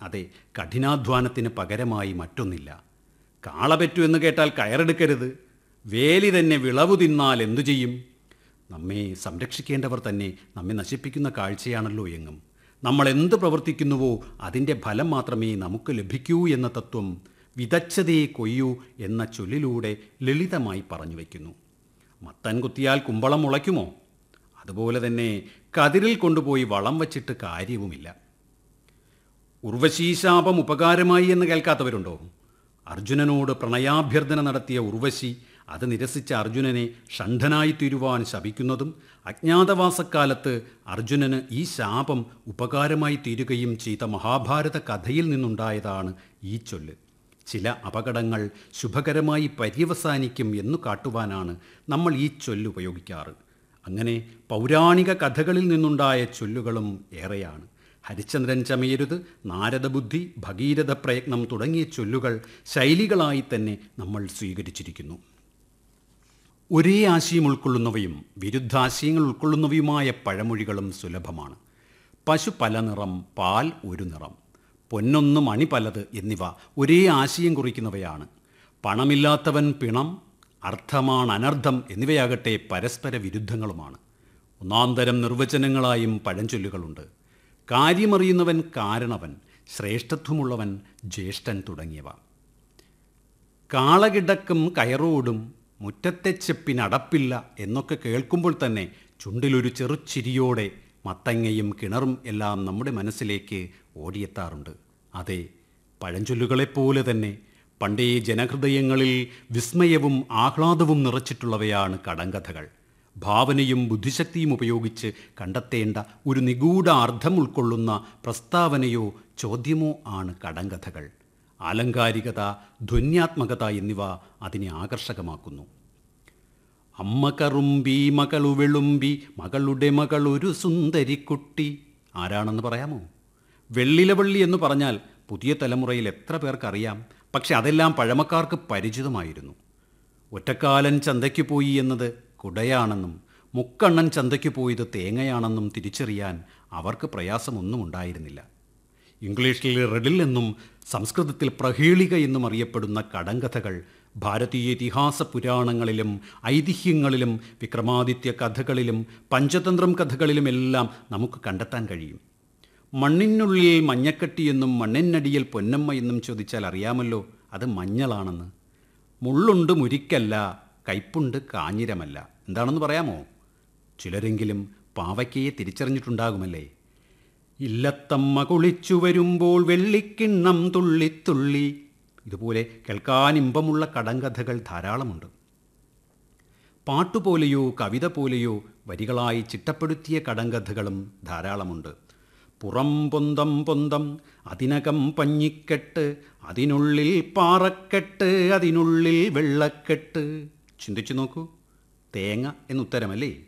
അതെ കഠിനാധ്വാനത്തിന് പകരമായി മറ്റൊന്നില്ല കാളപറ്റു എന്ന് കേട്ടാൽ കയറെടുക്കരുത് വേലി തന്നെ വിളവു തിന്നാൽ എന്തു ചെയ്യും നമ്മെ സംരക്ഷിക്കേണ്ടവർ തന്നെ നമ്മെ നശിപ്പിക്കുന്ന കാഴ്ചയാണല്ലോ എങ്ങും നമ്മൾ എന്ത് പ്രവർത്തിക്കുന്നുവോ അതിൻ്റെ ഫലം മാത്രമേ നമുക്ക് ലഭിക്കൂ എന്ന തത്വം വിതച്ചതേ കൊയ്യൂ എന്ന ചൊല്ലിലൂടെ ലളിതമായി പറഞ്ഞു വയ്ക്കുന്നു മത്തൻ കുത്തിയാൽ കുമ്പളം മുളയ്ക്കുമോ അതുപോലെ തന്നെ കതിരിൽ കൊണ്ടുപോയി വളം വച്ചിട്ട് കാര്യവുമില്ല ഉർവശീശാപം ഉപകാരമായി എന്ന് കേൾക്കാത്തവരുണ്ടോ അർജുനനോട് പ്രണയാഭ്യർത്ഥന നടത്തിയ ഉർവശി അത് നിരസിച്ച അർജുനനെ ഷണ്ഠനായി തീരുവാൻ ശപിക്കുന്നതും അജ്ഞാതവാസക്കാലത്ത് അർജുനന് ഈ ശാപം ഉപകാരമായി തീരുകയും ചെയ്ത മഹാഭാരത കഥയിൽ നിന്നുണ്ടായതാണ് ഈ ചൊല്ല് ചില അപകടങ്ങൾ ശുഭകരമായി പര്യവസാനിക്കും എന്നു കാട്ടുവാനാണ് നമ്മൾ ഈ ചൊല്ല് ഉപയോഗിക്കാറ് അങ്ങനെ പൗരാണിക കഥകളിൽ നിന്നുണ്ടായ ചൊല്ലുകളും ഏറെയാണ് ഹരിചന്ദ്രൻ ചമയരുത് നാരദബുദ്ധി ഭഗീരഥ പ്രയത്നം തുടങ്ങിയ ചൊല്ലുകൾ ശൈലികളായി തന്നെ നമ്മൾ സ്വീകരിച്ചിരിക്കുന്നു ഒരേ ആശയം ഉൾക്കൊള്ളുന്നവയും വിരുദ്ധാശയങ്ങൾ ഉൾക്കൊള്ളുന്നവയുമായ പഴമൊഴികളും സുലഭമാണ് പശു പല നിറം പാൽ ഒരു നിറം പൊന്നൊന്ന് മണി പലത് എന്നിവ ഒരേ ആശയം കുറിക്കുന്നവയാണ് പണമില്ലാത്തവൻ പിണം അർത്ഥമാണ് അനർത്ഥം എന്നിവയാകട്ടെ പരസ്പര വിരുദ്ധങ്ങളുമാണ് ഒന്നാന്തരം നിർവചനങ്ങളായും പഴഞ്ചൊല്ലുകളുണ്ട് കാര്യമറിയുന്നവൻ കാരണവൻ ശ്രേഷ്ഠത്വമുള്ളവൻ ജ്യേഷ്ഠൻ തുടങ്ങിയവ കാളകിടക്കും കയറോടും മുറ്റത്തെ ചെപ്പിനടപ്പില്ല എന്നൊക്കെ കേൾക്കുമ്പോൾ തന്നെ ചുണ്ടിലൊരു ചെറുചിരിയോടെ മത്തങ്ങയും കിണറും എല്ലാം നമ്മുടെ മനസ്സിലേക്ക് ഓടിയെത്താറുണ്ട് അതെ പഴഞ്ചൊല്ലുകളെപ്പോലെ തന്നെ പണ്ടേ ജനഹൃദയങ്ങളിൽ വിസ്മയവും ആഹ്ലാദവും നിറച്ചിട്ടുള്ളവയാണ് കടങ്കഥകൾ ഭാവനയും ബുദ്ധിശക്തിയും ഉപയോഗിച്ച് കണ്ടെത്തേണ്ട ഒരു നിഗൂഢ അർത്ഥം ഉൾക്കൊള്ളുന്ന പ്രസ്താവനയോ ചോദ്യമോ ആണ് കടങ്കഥകൾ ആലങ്കാരികത ധ്വന്യാത്മകത എന്നിവ അതിനെ ആകർഷകമാക്കുന്നു അമ്മ കറുമ്പി മകളു വെളുമ്പി മകളുടെ മകളൊരു സുന്ദരിക്കുട്ടി ആരാണെന്ന് പറയാമോ വെള്ളിലവള്ളി എന്ന് പറഞ്ഞാൽ പുതിയ തലമുറയിൽ എത്ര പേർക്കറിയാം പക്ഷെ അതെല്ലാം പഴമക്കാർക്ക് പരിചിതമായിരുന്നു ഒറ്റക്കാലൻ ചന്തയ്ക്ക് പോയി എന്നത് കുടയാണെന്നും മുക്കണ്ണൻ ചന്തയ്ക്ക് പോയത് തേങ്ങയാണെന്നും തിരിച്ചറിയാൻ അവർക്ക് പ്രയാസമൊന്നും ഉണ്ടായിരുന്നില്ല ഇംഗ്ലീഷിൽ റെഡിൽ എന്നും സംസ്കൃതത്തിൽ പ്രഹേളിക എന്നും അറിയപ്പെടുന്ന കടങ്കഥകൾ ഭാരതീയ ഇതിഹാസ പുരാണങ്ങളിലും ഐതിഹ്യങ്ങളിലും വിക്രമാദിത്യ കഥകളിലും പഞ്ചതന്ത്രം കഥകളിലുമെല്ലാം നമുക്ക് കണ്ടെത്താൻ കഴിയും മണ്ണിനുള്ളിൽ മഞ്ഞക്കട്ടി എന്നും മണ്ണിനടിയിൽ പൊന്നമ്മ എന്നും ചോദിച്ചാൽ അറിയാമല്ലോ അത് മഞ്ഞളാണെന്ന് മുള്ളുണ്ട് മുരിക്കല്ല കയ്പുണ്ട് കാഞ്ഞിരമല്ല എന്താണെന്ന് പറയാമോ ചിലരെങ്കിലും പാവയ്ക്കയെ തിരിച്ചറിഞ്ഞിട്ടുണ്ടാകുമല്ലേ ഇല്ലത്തമ്മ കുളിച്ചു വരുമ്പോൾ വെള്ളിക്കിണ്ണം തുള്ളിത്തുള്ളി ഇതുപോലെ കേൾക്കാൻ ഇമ്പമുള്ള കടങ്കഥകൾ ധാരാളമുണ്ട് പാട്ടുപോലെയോ കവിത പോലെയോ വരികളായി ചിട്ടപ്പെടുത്തിയ കടങ്കഥകളും ധാരാളമുണ്ട് പുറം പൊന്തം പൊന്തം അതിനകം പഞ്ഞിക്കെട്ട് അതിനുള്ളിൽ പാറക്കെട്ട് അതിനുള്ളിൽ വെള്ളക്കെട്ട് ചിന്തിച്ചു നോക്കൂ തേങ്ങ എന്നുത്തരമല്ലേ